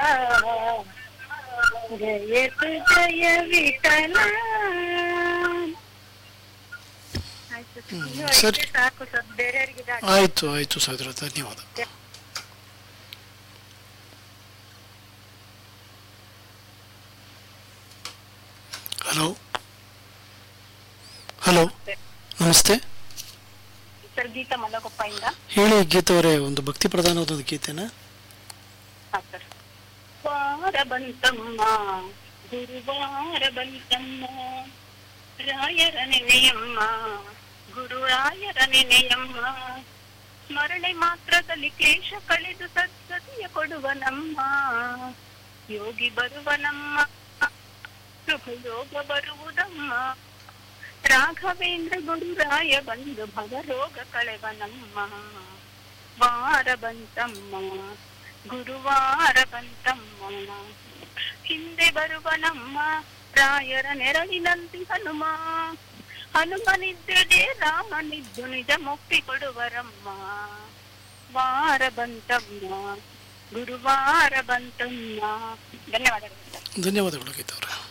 ಜಯತು ಜಯ ವಿಠಲ ಆಯ್ತು ಸರ್. ಇನ್ನು ಸರಿ. ಐದೇ ಸಾಕು ಸರ್ ಬೇರೆಯವರಿಗೆ ದಾಟಿ ಆಯ್ತು ಆಯ್ತು ಸಹೋದರ ಧನ್ಯವಾದ ಹಲೋ ಹಲೋ ನಮಸ್ತೆ ಸರ್ ಗೀತಾ ಮಲ್ಲಗೊಪ್ಪಯಿಂದ ಹೇಳಿ ಗೀತವರೇ ಒಂದು ಭಕ್ತಿ ಪ್ರಧಾನವಾದ ಒಂದು ಗೀತೆನಾ ಹಾ ಸರ್ ವಾರ ಬಂತಮ್ಮ ಗುರುವಾರ ಬಂತಮ್ಮ ರಾಯರ ನೆನೆಯಮ್ಮ ಗುರು ರಾಯರ ನೆನೆಯಮ್ಮ ಸ್ಮರಣೆ ಮಾತ್ರದಲ್ಲಿ ಕ್ಲೇಶ ಕಳೆದು ಸದ್ಗತಿಯ ಕೊಡುವನಮ್ಮ ಯೋಗಿ ಬರುವನಮ್ಮ ಸುಖ ಯೋಗ ಬರುವುದಮ್ಮ ರಾಘವೇಂದ್ರ ಗುರುರಾಯ ಬಂದು ಭವರೋಗ ಕಳೆವನಮ್ಮ ವಾರ ಬಂತಮ್ಮ ಗುರುವಾರ ಬಂತಮ್ಮ ಹಿಂದೆ ಬರುವ ನಮ್ಮ ರಾಯರ ನೆರಳಿನಂತಿ ಹನುಮ ಹನುಮನಿದ್ದೆಡೆ ರಾಮನಿದ್ದು ನಿಜ ಮುಕ್ತಿ ಕೊಡುವರಮ್ಮ ವಾರ ಬಂತಮ್ಮ ಗುರುವಾರ ಬಂತಮ್ಮ ಧನ್ಯವಾದಗಳು ಸರ್ ಧನ್ಯವಾದಗಳು ಗೀತವರೇ